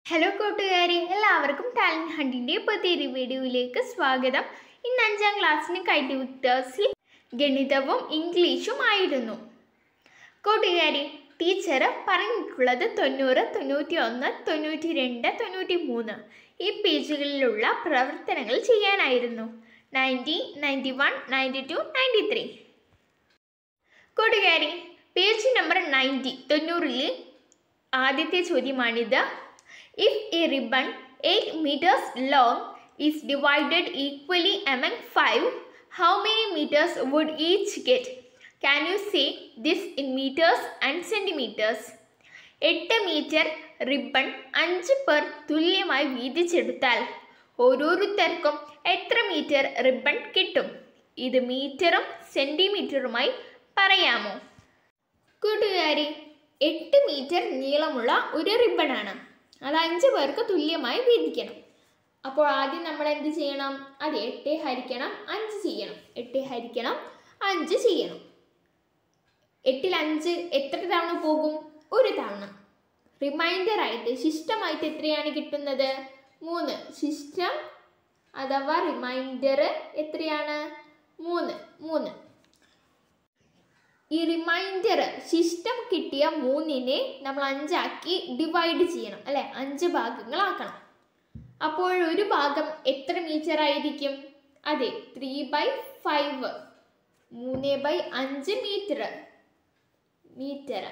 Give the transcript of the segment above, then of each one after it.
hello കൂട്ടുകാരെ എല്ലാവർക്കും talent ഹണ്ടിൻ്റെ പുതിയൊരു വീഡിയോയിലേക്ക് സ്വാഗതം ഇന്ന് അഞ്ചാം ക്ലാസ്സിന് കൈറ്റ് വിക്ടേഴ്സിൽ ഗണിതവും ഇംഗ്ലീഷും ആയിരുന്നു കൂട്ടുകാരെ ടീച്ചർ പറഞ്ഞിട്ടുള്ളത് തൊണ്ണൂറ് തൊണ്ണൂറ്റി ഒന്ന് തൊണ്ണൂറ്റി രണ്ട് തൊണ്ണൂറ്റി മൂന്ന് ഈ പേജുകളിലുള്ള പ്രവർത്തനങ്ങൾ ചെയ്യാനായിരുന്നു ninety ninety one ninety two ninety three കൂട്ടുകാരി പേജ് നമ്പർ നയൻറ്റി തൊണ്ണൂറിലെ ആദ്യത്തെ ചോദ്യമാണിത് if a ribbon eight metres long is divided equally among five how many metres would each get can you say this in metres and centimetres എട്ട് metre ribbon അഞ്ച് പേർ തുല്യമായി വീതിച്ചെടുത്താൽ ഓരോരുത്തർക്കും എത്ര മീറ്റർ റിബൺ കിട്ടും ഇത് മീറ്ററും സെൻറ്റിമീറ്ററുമായി പറയാമോ കൂട്ടുകാരി എട്ട് മീറ്റർ നീളമുള്ള ഒരു റിബണാണ് അത് അഞ്ച് പേർക്ക് തുല്യമായി വീതിക്കണം അപ്പോൾ ആദ്യം നമ്മൾ എന്ത് ചെയ്യണം അത് എട്ട് ഹരിക്കണം അഞ്ച് ചെയ്യണം എട്ട് ഹരിക്കണം അഞ്ച് ചെയ്യണം എട്ടിൽ അഞ്ച് എത്ര തവണ പോകും ഒരു തവണ റിമൈൻഡർ ആയിട്ട് ശിഷ്ടമായിട്ട് എത്രയാണ് കിട്ടുന്നത് മൂന്ന് ശിഷ്ടം അഥവാ റിമൈൻഡർ എത്രയാണ് മൂന്ന് മൂന്ന് ഈ റിമൈൻഡർ ശിഷ്ടം കിട്ടിയ മൂന്നിനെ നമ്മൾ അഞ്ചാക്കി ഡിവൈഡ് ചെയ്യണം അല്ലെ അഞ്ച് ഭാഗങ്ങളാക്കണം അപ്പോൾ ഒരു ഭാഗം എത്ര മീറ്റർ ആയിരിക്കും അതെ ത്രീ ബൈ ഫൈവ് മൂന്ന് ബൈ അഞ്ച് മീറ്റർ മീറ്റർ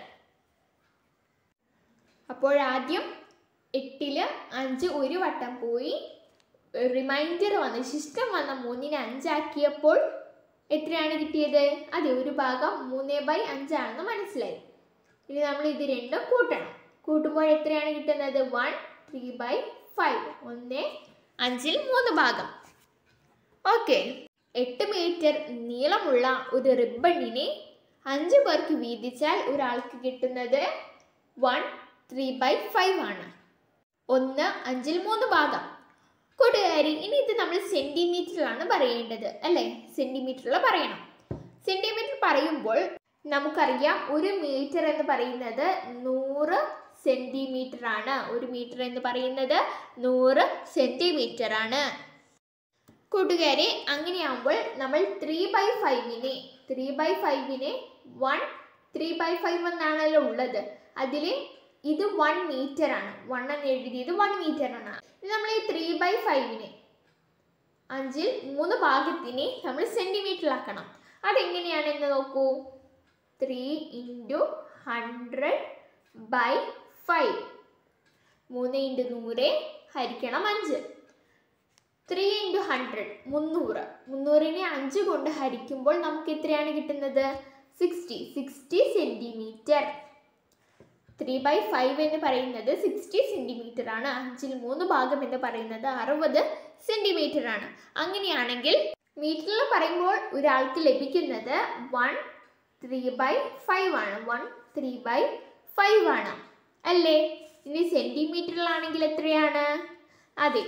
അപ്പോൾ ആദ്യം എട്ടില് അഞ്ച് ഒരു വട്ടം പോയി റിമൈൻഡർ വന്ന് ശിഷ്ടം വന്ന മൂന്നിനെ അഞ്ചാക്കിയപ്പോൾ എത്രയാണ് കിട്ടിയത് അതെ ഒരു ഭാഗം മൂന്ന് ബൈ അഞ്ചാണെന്ന് മനസ്സിലായി ഇനി നമ്മൾ ഇത് രണ്ടും കൂട്ടണം കൂട്ടുമ്പോൾ എത്രയാണ് കിട്ടുന്നത് വൺ ത്രീ ബൈ ഫൈവ് ഒന്ന് അഞ്ചിൽ മൂന്ന് ഭാഗം ഓക്കെ എട്ട് മീറ്റർ നീളമുള്ള ഒരു റിബണിനെ അഞ്ച് പേർക്ക് വീതിച്ചാൽ ഒരാൾക്ക് കിട്ടുന്നത് വൺ ത്രീ ബൈ ഫൈവ് ആണ് ഒന്ന് അഞ്ചിൽ മൂന്ന് ഭാഗം കൂട്ടുകാരി ഇനി ഇത് നമ്മൾ സെന്റിമീറ്ററിലാണ് പറയേണ്ടത് അല്ലേ സെന്റിമീറ്ററിൽ പറയണം സെന്റിമീറ്റർ പറയുമ്പോൾ നമുക്കറിയാം ഒരു മീറ്റർ എന്ന് പറയുന്നത് നൂറ് സെന്റിമീറ്റർ ആണ് ഒരു മീറ്റർ എന്ന് പറയുന്നത് നൂറ് സെന്റിമീറ്റർ ആണ് കൂട്ടുകാരെ അങ്ങനെയാകുമ്പോൾ നമ്മൾ ത്രീ ബൈ ഫൈവിനെ ത്രീ ബൈ ഫൈവിനെ വൺ ത്രീ ബൈ ഫൈവ് എന്നാണല്ലോ ഉള്ളത് അതിൽ ഇത് വൺ മീറ്റർ ആണ് വൺ എന്ന് എഴുതിയത് വൺ മീറ്റർ ആണ് ഇനി നമ്മൾ ഈ ത്രീ ബൈ ഫൈവിനെ അഞ്ചിൽ മൂന്ന് ഭാഗത്തിനെ നമ്മൾ സെൻറ്റിമീറ്ററിലാക്കണം അതെങ്ങനെയാണെന്ന് നോക്കൂ three into hundred by five മൂന്ന് ഇൻറ്റു നൂറ് ഹരിക്കണം അഞ്ച് ത്രീ ഇൻറ്റു ഹൺഡ്രഡ് മുന്നൂറ് മുന്നൂറിനെ അഞ്ച് കൊണ്ട് ഹരിക്കുമ്പോൾ നമുക്ക് എത്രയാണ് കിട്ടുന്നത് sixty sixty centimetre three by five എന്ന് പറയുന്നത് സിക്സ്റ്റി സെൻറ്റിമീറ്റർ ആണ് അഞ്ചിൽ മൂന്ന് ഭാഗം എന്ന് പറയുന്നത് അറുപത് സെൻറ്റിമീറ്റർ ആണ് അങ്ങനെയാണെങ്കിൽ മീറ്ററിൽ പറയുമ്പോൾ ഒരാൾക്ക് ലഭിക്കുന്നത് വൺ ത്രീ ബൈ ഫൈവ് ആണ് വൺ ത്രീ ബൈ ഫൈവ് ആണ് അല്ലേ ഇനി സെൻറ്റിമീറ്ററിലാണെങ്കിൽ എത്രയാണ് അതെ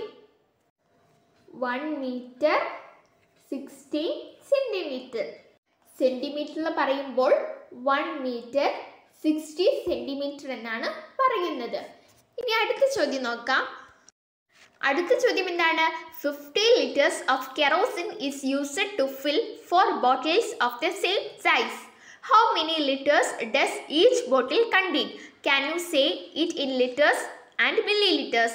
വൺ മീറ്റർ സിക്സ്റ്റി സെൻറ്റിമീറ്റർ സെൻറ്റിമീറ്ററിൽ പറയുമ്പോൾ വൺ മീറ്റർ സിക്സ്റ്റി സെൻറ്റിമീറ്റർ എന്നാണ് പറയുന്നത് ഇനി അടുത്ത ചോദ്യം നോക്കാം അടുത്ത ചോദ്യം എന്താണ് fifty litres of kerosene is used to fill four bottles of the same size how many litres does each bottle contain can you say it in litres and millilitres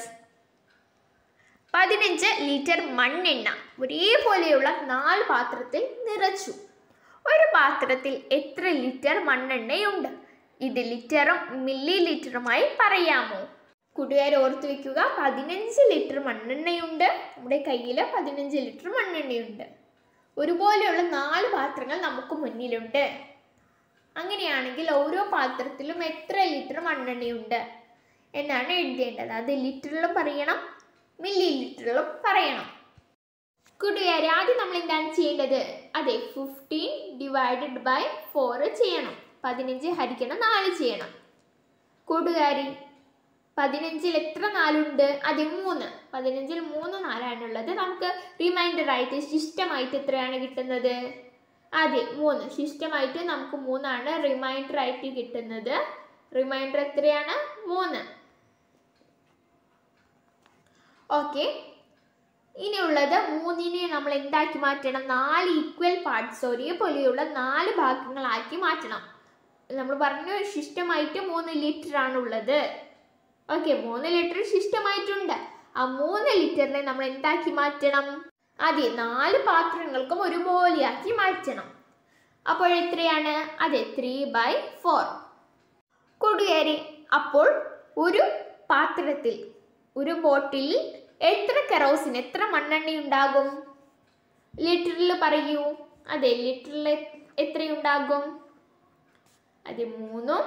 പതിനഞ്ച് ലിറ്റർ മണ്ണെണ്ണ ഒരേപോലെയുള്ള നാല് പാത്രത്തിൽ നിറച്ചു ഒരു പാത്രത്തിൽ എത്ര litre മണ്ണെണ്ണയുണ്ട് ഇത് ലിറ്ററും മില്ലി ലിറ്ററുമായി പറയാമോ കൂട്ടുകാർ ഓർത്തു വെക്കുക പതിനഞ്ച് ലിറ്റർ മണ്ണെണ്ണയുണ്ട് നമ്മുടെ കയ്യിൽ പതിനഞ്ച് ലിറ്റർ മണ്ണെണ്ണയുണ്ട് ഒരുപോലെയുള്ള നാല് പാത്രങ്ങൾ നമുക്ക് മുന്നിലുണ്ട് അങ്ങനെയാണെങ്കിൽ ഓരോ പാത്രത്തിലും എത്ര ലിറ്റർ മണ്ണെണ്ണയുണ്ട് എന്നാണ് എഴുതേണ്ടത് അത് ലിറ്ററിലും പറയണം മില്ലി ലിറ്ററിലും പറയണം കൂട്ടുകാരെ ആദ്യം നമ്മൾ എന്താണ് ചെയ്യേണ്ടത് അതെ ഫിഫ്റ്റീൻ ഡിവൈഡഡ് ബൈ ഫോർ ചെയ്യണം പതിനഞ്ച് ഹരിക്കണം നാല് ചെയ്യണം കൂട്ടുകാരി പതിനഞ്ചിൽ എത്ര നാലുണ്ട് അതെ മൂന്ന് പതിനഞ്ചിൽ മൂന്ന് നാലാണുള്ളത് നമുക്ക് റിമൈൻഡർ ആയിട്ട് ശിഷ്ടമായിട്ട് എത്രയാണ് കിട്ടുന്നത് അതെ മൂന്ന് ശിഷ്ടമായിട്ട് നമുക്ക് മൂന്നാണ് റിമൈൻഡർ ആയിട്ട് കിട്ടുന്നത് റിമൈൻഡർ എത്രയാണ് മൂന്ന് ഓക്കെ ഇനിയുള്ളത് മൂന്നിനെ നമ്മൾ എന്താക്കി മാറ്റണം നാല് ഈക്വൽ പാർട്സ് ഒരേപോലെയുള്ള നാല് ഭാഗങ്ങളാക്കി മാറ്റണം നമ്മൾ പറഞ്ഞു ശിഷ്ടമായിട്ട് മൂന്ന് ലിറ്റർ ആണ് ഉള്ളത് ഓക്കെ മൂന്ന് ലിറ്റർ ശിഷ്ടമായിട്ടുണ്ട് ആ മൂന്ന് ലിറ്ററിനെ നമ്മൾ എന്താക്കി മാറ്റണം അതെ നാല് പാത്രങ്ങൾക്കും ഒരുപോലെയാക്കി മാറ്റണം അപ്പോൾ എത്രയാണ് അതെ ത്രീ ബൈ ഫോർ കൂട്ടുകാരെ അപ്പോൾ ഒരു പാത്രത്തിൽ ഒരു ബോട്ടിൽ എത്ര കെറോസിൻ എത്ര മണ്ണെണ്ണ ഉണ്ടാകും ലിറ്ററിൽ പറയൂ അതെ ലിറ്ററിൽ എത്രയുണ്ടാകും അത് മൂന്നും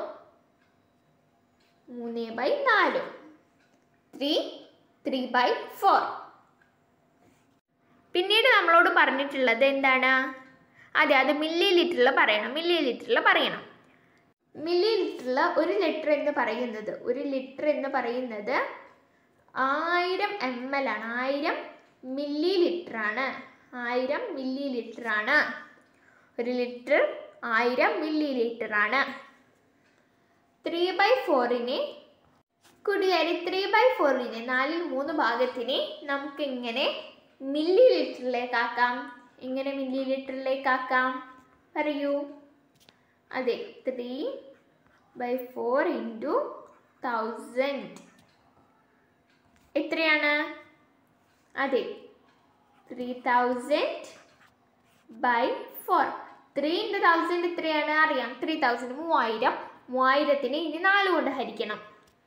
മൂന്ന് ബൈ നാലും ത്രീ ത്രീ ബൈ ഫോർ പിന്നീട് നമ്മളോട് പറഞ്ഞിട്ടുള്ളത് എന്താണ് അതെ അത് മില്ലി ലിറ്ററിൽ പറയണം മില്ലി ലിറ്ററിൽ പറയണം മില്ലി ലിറ്ററിൽ ഒരു ലിറ്റർ എന്ന് പറയുന്നത് ഒരു ലിറ്റർ എന്ന് പറയുന്നത് ആയിരം എം എൽ ആണ് ആയിരം മില്ലി ലിറ്റർ ആണ് ആയിരം മില്ലി ലിറ്റർ ആണ് ഒരു ലിറ്റർ ആയിരം മില്ലി ലിറ്റർ ആണ് ത്രീ ബൈ ഫോറിനെ കൂട്ടുകാരി ത്രീ ബൈ ഫോറിനെ നാലിൽ മൂന്ന് ഭാഗത്തിനെ നമുക്ക് ഇങ്ങനെ മില്ലി ലിറ്ററിലേക്കാക്കാം ഇങ്ങനെ മില്ലി ലിറ്ററിലേക്കാക്കാം പറയൂ അതെ three by four into thousand എത്രയാണ് അതെ three thousand by four three into thousand എത്രയാണ് അറിയാം ത്രീ തൗസൻഡ് മൂവായിരം മൂവായിരത്തിനെ ഇനി നാല് കൊണ്ട് ഹരിക്കണം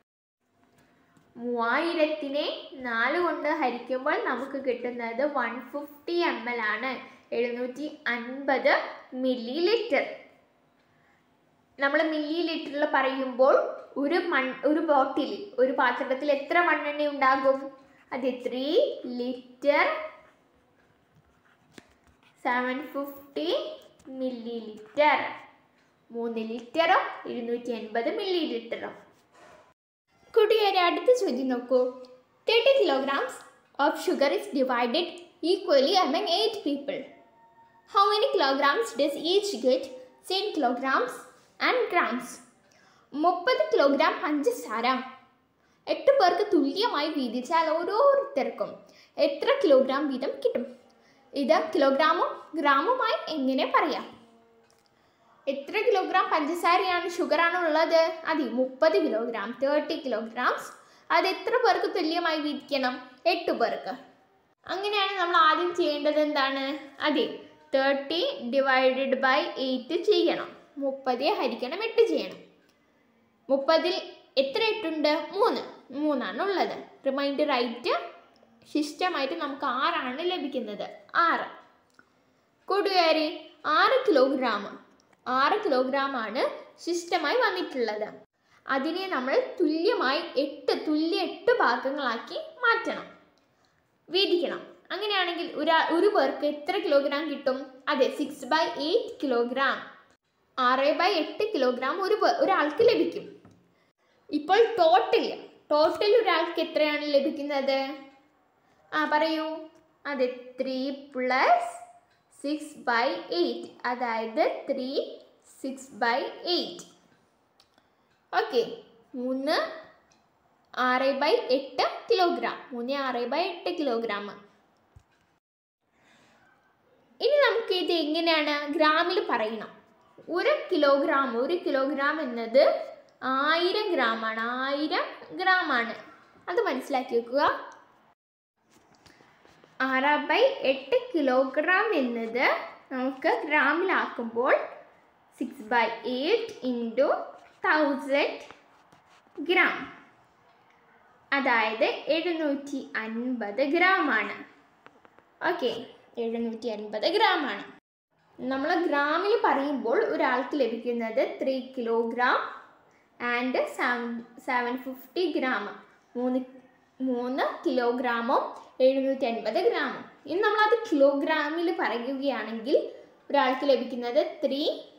മൂവായിരത്തിനെ നാല് കൊണ്ട് ഹരിക്കുമ്പോൾ നമുക്ക് കിട്ടുന്നത് വൺ ഫിഫ്റ്റി എം എൽ ആണ് എഴുന്നൂറ്റി അൻപത് മില്ലി ലിറ്റർ നമ്മൾ മില്ലി ലിറ്ററിൽ പറയുമ്പോൾ ഒരു മൺ ഒരു ബോട്ടിൽ ഒരു പാത്രത്തിൽ എത്ര മണ്ണെണ്ണ ഉണ്ടാകും അത് three litre seven fifty millilitre മൂന്ന് ലിറ്ററോ ഇരുന്നൂറ്റി എൺപത് മില്ലി ലിറ്ററോ കൂട്ടുകാരെ അടുത്ത ചോദ്യം നോക്കൂ thirty kilograms of sugar is divided equally among eight people how many kilograms does each get same kilograms and grams മുപ്പത് കിലോഗ്രാം പഞ്ചസാര എട്ട് പേർക്ക് തുല്യമായി വീതിച്ചാൽ ഓരോരുത്തർക്കും എത്ര കിലോഗ്രാം വീതം കിട്ടും ഇത് കിലോഗ്രാമും ഗ്രാമുമായി എങ്ങനെ പറയാം എത്ര കിലോഗ്രാം പഞ്ചസാരയാണ് ഷുഗറാണ് ഉള്ളത് അതെ മുപ്പത് കിലോഗ്രാം തേർട്ടി കിലോഗ്രാംസ് അത് എത്ര പേർക്ക് തുല്യമായി വീതിക്കണം എട്ട് പേർക്ക് അങ്ങനെയാണ് നമ്മൾ ആദ്യം ചെയ്യേണ്ടത് എന്താണ് അതെ തേർട്ടി ഡിവൈഡഡ് ബൈ എയ്റ്റ് ചെയ്യണം മുപ്പത് ഹരിക്കണം എട്ട് ചെയ്യണം മുപ്പതിൽ എത്ര എട്ടുണ്ട് മൂന്ന് മൂന്നാണ് ഉള്ളത് റിമൈൻഡർ ആയിട്ട് ശിഷ്ടമായിട്ട് നമുക്ക് ആറാണ് ലഭിക്കുന്നത് ആറ് കൂട്ടുകാരി ആറ് കിലോഗ്രാം ആറ് കിലോഗ്രാം ആണ് ശിഷ്ടമായി വന്നിട്ടുള്ളത് അതിനെ നമ്മൾ തുല്യമായി എട്ട് തുല്യ എട്ട് ഭാഗങ്ങളാക്കി മാറ്റണം വീതിക്കണം അങ്ങനെയാണെങ്കിൽ ഒരാ ഒരു പേർക്ക് എത്ര കിലോഗ്രാം കിട്ടും അതെ സിക്സ് ബൈ എയ്റ്റ് കിലോഗ്രാം ആറ് ബൈ എട്ട് കിലോഗ്രാം ഒരു പേ- ഒരാൾക്ക് ലഭിക്കും ഇപ്പോൾ ടോട്ടൽ ടോട്ടൽ ഒരാൾക്ക് എത്രയാണ് ലഭിക്കുന്നത് ആ പറയൂ അതെ three plus six by eight അതായത് three six by eight okay മൂന്ന് ആറ് ബൈ എട്ട് കിലോഗ്രാം മൂന്ന് ആറ് ബൈ എട്ട് കിലോഗ്രാം ഇനി നമുക്ക് ഇത് എങ്ങനെയാണ് ഗ്രാമിൽ പറയണം ഒരു കിലോഗ്രാം ഒരു കിലോഗ്രാം എന്നത് ആയിരം ഗ്രാമാണ് ആയിരം ഗ്രാമാണ് അത് മനസ്സിലാക്കി വെക്കുക ആറ് ബൈ എട്ട് കിലോഗ്രാം എന്നത് നമുക്ക് ഗ്രാമിലാക്കുമ്പോൾ six by eight into thousand gram അതായത് എഴുന്നൂറ്റി അൻപത് ഗ്രാമാണ് ഓക്കെ എഴുന്നൂറ്റി അൻപത് ഗ്രാമാണ് നമ്മൾ ഗ്രാമിൽ പറയുമ്പോൾ ഒരാൾക്ക് ലഭിക്കുന്നത് three kilogram and seven seven fifty gram മൂന്ന് മൂന്ന് കിലോഗ്രാമും എഴുന്നൂറ്റി അൻപത് ഗ്രാമും ഇനി നമ്മളത് കിലോഗ്രാമിൽ പറയുകയാണെങ്കിൽ ഒരാൾക്ക് ലഭിക്കുന്നത് three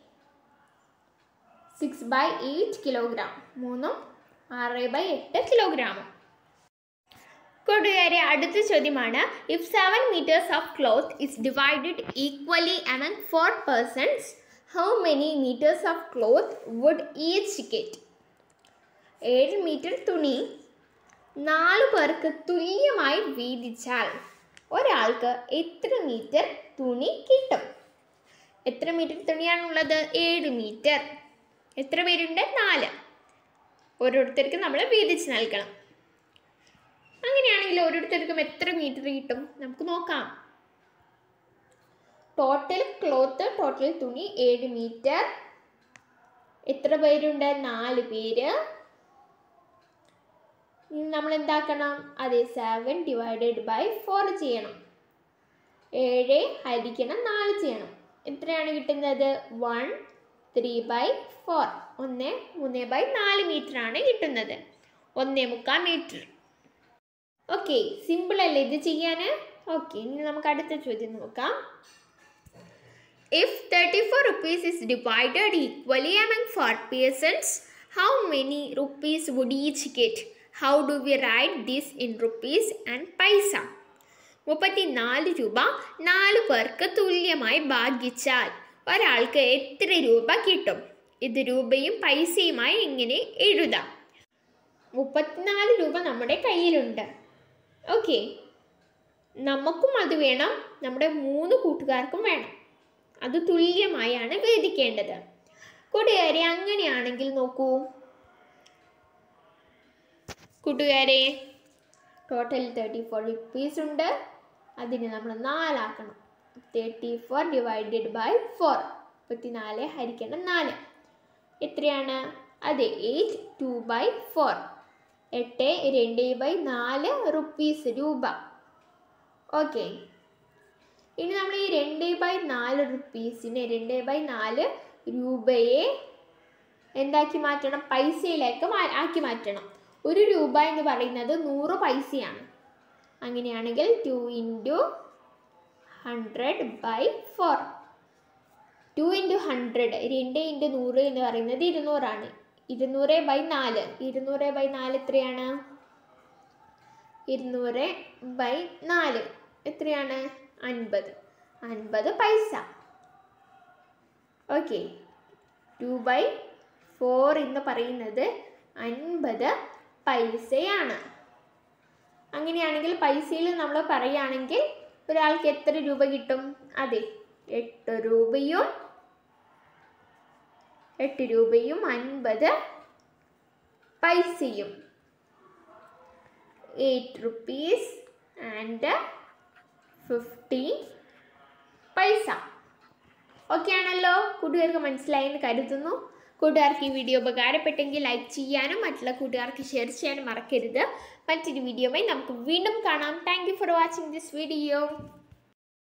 six by eight kilogram മൂന്നും ആറ് ബൈ എട്ട് കിലോഗ്രാമും കൂട്ടുകാരെ അടുത്ത ചോദ്യമാണ് if seven metres of cloth is divided equally among four persons how many metres of cloth would each get ഏഴ് മീറ്റർ തുണി നാലു പേർക്ക് തുല്യമായി വീതിച്ചാൽ ഒരാൾക്ക് എത്ര മീറ്റർ തുണി കിട്ടും എത്ര മീറ്റർ തുണിയാണുള്ളത് ഏഴ് മീറ്റർ എത്ര പേരുണ്ട് നാല് ഓരോരുത്തർക്ക് നമ്മൾ വീതിച്ച് നൽകണം അങ്ങനെയാണെങ്കിൽ ഓരോരുത്തർക്കും എത്ര മീറ്റർ കിട്ടും നമുക്ക് നോക്കാം ടോട്ടൽ ക്ലോത്ത് ടോട്ടൽ തുണി ഏഴ് മീറ്റർ എത്ര പേരുണ്ട് നാല് പേര് ഇനി നമ്മൾ എന്താക്കണം അതെ സെവൻ ഡിവൈഡഡ് ബൈ ഫോർ ചെയ്യണം ഏഴ് ഹരിക്കണം നാല് ചെയ്യണം എത്രയാണ് കിട്ടുന്നത് വൺ ത്രീ ബൈ ഫോർ ഒന്ന് മൂന്ന് ബൈ നാല് മീറ്റർ ആണ് കിട്ടുന്നത് ഒന്നേ മുക്കാൽ മീറ്റർ ഓക്കെ സിമ്പിൾ അല്ലേ ഇത് ചെയ്യാൻ ഓക്കെ ഇനി നമുക്ക് അടുത്ത ചോദ്യം നോക്കാം if thirty four rupees is divided equally among four persons how many rupees would each get how do we write this in rupees and paisa മുപ്പത്തിനാല് രൂപ നാല് പേർക്ക് തുല്യമായി ഭാഗിച്ചാൽ ഒരാൾക്ക് എത്ര രൂപ കിട്ടും ഇത് രൂപയും പൈസയുമായി എങ്ങനെ എഴുതാം മുപ്പത്തിനാല് രൂപ നമ്മുടെ കയ്യിലുണ്ട് ഓക്കെ നമുക്കും അത് വേണം നമ്മുടെ മൂന്ന് കൂട്ടുകാർക്കും വേണം അത് തുല്യമായാണ് വേദിക്കേണ്ടത് കൂട്ടുകാരെ അങ്ങനെയാണെങ്കിൽ നോക്കൂ കൂട്ടുകാരെ ടോട്ടൽ തേർട്ടി ഫോർ റുപ്പീസ് ഉണ്ട് അതിന് നമ്മൾ നാലാക്കണം thirty four divided by four മുപ്പത്തിനാല് ഹരിക്കണം നാല് എത്രയാണ് അതെ എയ്റ്റ് ടു ബൈ ഫോർ എട്ട് രണ്ട് ബൈ നാല് റുപ്പീസ് രൂപ ഓക്കെ ഇനി നമ്മൾ ഈ രണ്ട് ബൈ നാല് റുപ്പീസിനെ രണ്ട് ബൈ നാല് രൂപയെ എന്താക്കി മാറ്റണം പൈസയിലേക്ക് മാ ആക്കി മാറ്റണം ഒരു രൂപ എന്ന് പറയുന്നത് നൂറ് പൈസയാണ് അങ്ങനെയാണെങ്കിൽ two into hundred by four two into hundred രണ്ട് ഇൻറ്റു നൂറ് എന്ന് പറയുന്നത് ഇരുന്നൂറാണ് ഇരുന്നൂറ് ബൈ നാല് ഇരുന്നൂറ് ബൈ നാല് എത്രയാണ് ഇരുന്നൂറ് ബൈ നാല് എത്രയാണ് അൻപത് അൻപത് പൈസ ഓക്കെ ടു ബൈ ഫോർ എന്ന് പറയുന്നത് അൻപത് പൈസയാണ് അങ്ങനെയാണെങ്കിൽ പൈസയിൽ നമ്മൾ പറയുകയാണെങ്കിൽ ഒരാൾക്ക് എത്ര രൂപ കിട്ടും അതെ എട്ട് രൂപയും എട്ട് രൂപയും അൻപത് പൈസയും eight rupees and fifty paisa okay ആണല്ലോ കൂട്ടുകാർക്ക് മനസ്സിലായെന്ന് കരുതുന്നു കൂട്ടുകാർക്ക് ഈ വീഡിയോ ഉപകാരപ്പെട്ടെങ്കിൽ ലൈക്ക് ചെയ്യാനും മറ്റുള്ള കൂട്ടുകാർക്ക് ഷെയർ ചെയ്യാനും മറക്കരുത് മറ്റൊരു വീഡിയോയുമായി നമുക്ക് വീണ്ടും കാണാം thank you for watching this video